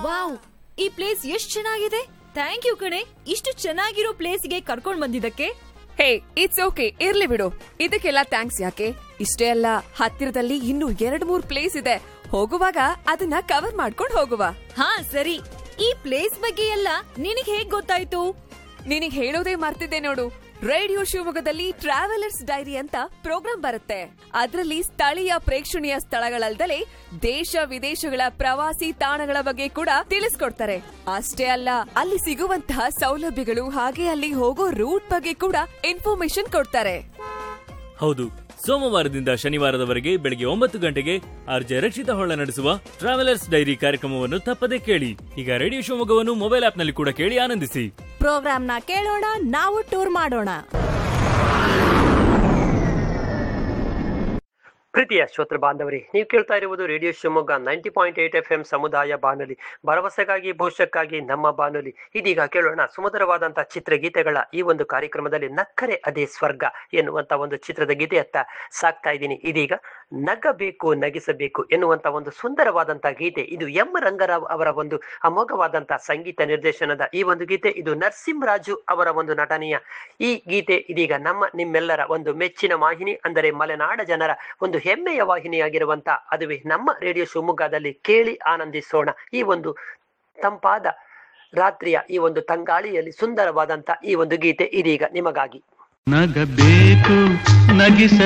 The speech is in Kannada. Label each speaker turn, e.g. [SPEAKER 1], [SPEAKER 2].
[SPEAKER 1] ವಾವ್ ಈ ಪ್ಲೇಸ್ ಎಷ್ಟ್ ಚೆನ್ನಾಗಿದೆ ಥ್ಯಾಂಕ್ ಯು ಕಣೆ ಇಷ್ಟು ಚೆನ್ನಾಗಿರೋ ಪ್ಲೇಸ್ಗೆ ಕರ್ಕೊಂಡ್ ಬಂದಿದ್ದಕ್ಕೆ
[SPEAKER 2] ಹೇ ಇಟ್ಸ್ ಓಕೆ ಇರ್ಲಿ ಬಿಡು ಇದಕ್ಕೆಲ್ಲ ಥ್ಯಾಂಕ್ಸ್ ಯಾಕೆ ಇಷ್ಟೇ ಅಲ್ಲ ಹತ್ತಿರದಲ್ಲಿ ಇನ್ನೂ ಎರಡ್ ಮೂರ್ ಪ್ಲೇಸ್ ಇದೆ ಹೋಗುವಾಗ ಅದನ್ನ ಕವರ್ ಮಾಡ್ಕೊಂಡು ಹೋಗುವ
[SPEAKER 1] ಹಾ ಸರಿ ಈ ಪ್ಲೇಸ್ ಬಗ್ಗೆ ಎಲ್ಲ ನಿನಗ್ ಹೇಗ್ ಗೊತ್ತಾಯ್ತು
[SPEAKER 2] ನಿನಗ್ ಹೇಳೋದೇ ಮರ್ತಿದ್ದೆ ನೋಡು ರೇಡಿಯೋ ಶಿವಮೊಗ್ಗದಲ್ಲಿ ಟ್ರಾವೆಲರ್ಸ್ ಡೈರಿ ಅಂತ ಪ್ರೋಗ್ರಾಂ ಬರುತ್ತೆ ಅದರಲ್ಲಿ ಸ್ಥಳೀಯ ಪ್ರೇಕ್ಷಣೀಯ ಸ್ಥಳಗಳಲ್ದಲೇ ದೇಶ ವಿದೇಶಗಳ ಪ್ರವಾಸಿ ತಾಣಗಳ ಬಗ್ಗೆ ಕೂಡ ತಿಳಿಸ್ಕೊಡ್ತಾರೆ ಅಷ್ಟೇ ಅಲ್ಲ ಅಲ್ಲಿ ಸಿಗುವಂತಹ ಸೌಲಭ್ಯಗಳು ಹಾಗೆ ಅಲ್ಲಿ ಹೋಗೋ ರೂಟ್ ಬಗ್ಗೆ ಕೂಡ ಇನ್ಫಾರ್ಮೇಶನ್ ಕೊಡ್ತಾರೆ
[SPEAKER 3] ಹೌದು ಸೋಮವಾರದಿಂದ ಶನಿವಾರದವರೆಗೆ ಬೆಳಗ್ಗೆ ಒಂಬತ್ತು ಗಂಟೆಗೆ ಆರ್ಜೆ ರಕ್ಷಿತ ಹೊಳ್ಳ ನಡೆಸುವ ಟ್ರಾವೆಲರ್ಸ್ ಡೈರಿ ಕಾರ್ಯಕ್ರಮವನ್ನು ತಪ್ಪದೇ ಕೇಳಿ ಈಗ ರೇಡಿಯೋ ಶಿವಮೊಗ್ಗವನ್ನು ಮೊಬೈಲ್ ಆಪ್ನಲ್ಲಿ ಕೂಡ ಕೇಳಿ ಆನಂದಿಸಿ
[SPEAKER 1] ಪ್ರೋಗ್ರಾಮ್ನ ಕೇಳೋಣ ನಾವು ಟೂರ್ ಮಾಡೋಣ
[SPEAKER 4] ಪ್ರೀತಿಯ ಶ್ರೋತೃ ಬಾಂಧವರೇ ನೀವು ಕೇಳ್ತಾ ಇರುವುದು radio Shivamogga ninety point eight F M ಸಮುದಾಯ ಬಾನುಲಿ ಭರವಸೆಗಾಗಿ ಭವಿಷ್ಯಕ್ಕಾಗಿ ನಮ್ಮ ಬಾನುಲಿ ಇದೀಗ ಕೇಳೋಣ ಸುಮಧುರವಾದಂತಹ ಚಿತ್ರಗೀತೆಗಳ ಈ ಒಂದು ಕಾರ್ಯಕ್ರಮದಲ್ಲಿ ನಕ್ಕರೆ ಅದೇ ಸ್ವರ್ಗ ಎನ್ನುವಂತ ಒಂದು ಚಿತ್ರದ ಗೀತೆಯತ್ತ ಸಾಕ್ತಾ ಇದ್ದೀನಿ ಇದೀಗ ನಗಬೇಕು ನಗಿಸಬೇಕು ಎನ್ನುವಂತ ಒಂದು ಸುಂದರವಾದಂತಹ ಗೀತೆ ಇದು ಎಂ ರಂಗರಾವ್ ಅವರ ಒಂದು ಅಮೋಘವಾದಂತಹ ಸಂಗೀತ ನಿರ್ದೇಶನದ ಈ ಒಂದು ಗೀತೆ ಇದು ನರಸಿಂಹರಾಜು ಅವರ ಒಂದು ನಟನೆಯ ಈ ಗೀತೆ ಇದೀಗ ನಮ್ಮ ನಿಮ್ಮೆಲ್ಲರ ಒಂದು ಮೆಚ್ಚಿನ ವಾಹಿನಿ ಅಂದರೆ ಮಲೆನಾಡ ಜನರ ಒಂದು ಹೆಮ್ಮೆಯ ವಾಹಿನಿಯಾಗಿರುವಂತ ಅದುವೇ ನಮ್ಮ ರೇಡಿಯೋ ಶಿವಮೊಗ್ಗದಲ್ಲಿ ಕೇಳಿ ಆನಂದಿಸೋಣ ಈ ಒಂದು ತಂಪಾದ ರಾತ್ರಿಯ ಈ ಒಂದು ತಂಗಾಳಿಯಲ್ಲಿ ಸುಂದರವಾದಂತ ಈ ಒಂದು ಗೀತೆ ಇದೀಗ ನಿಮಗಾಗಿ
[SPEAKER 5] ನಗಬೇಕು ನಗಿಸ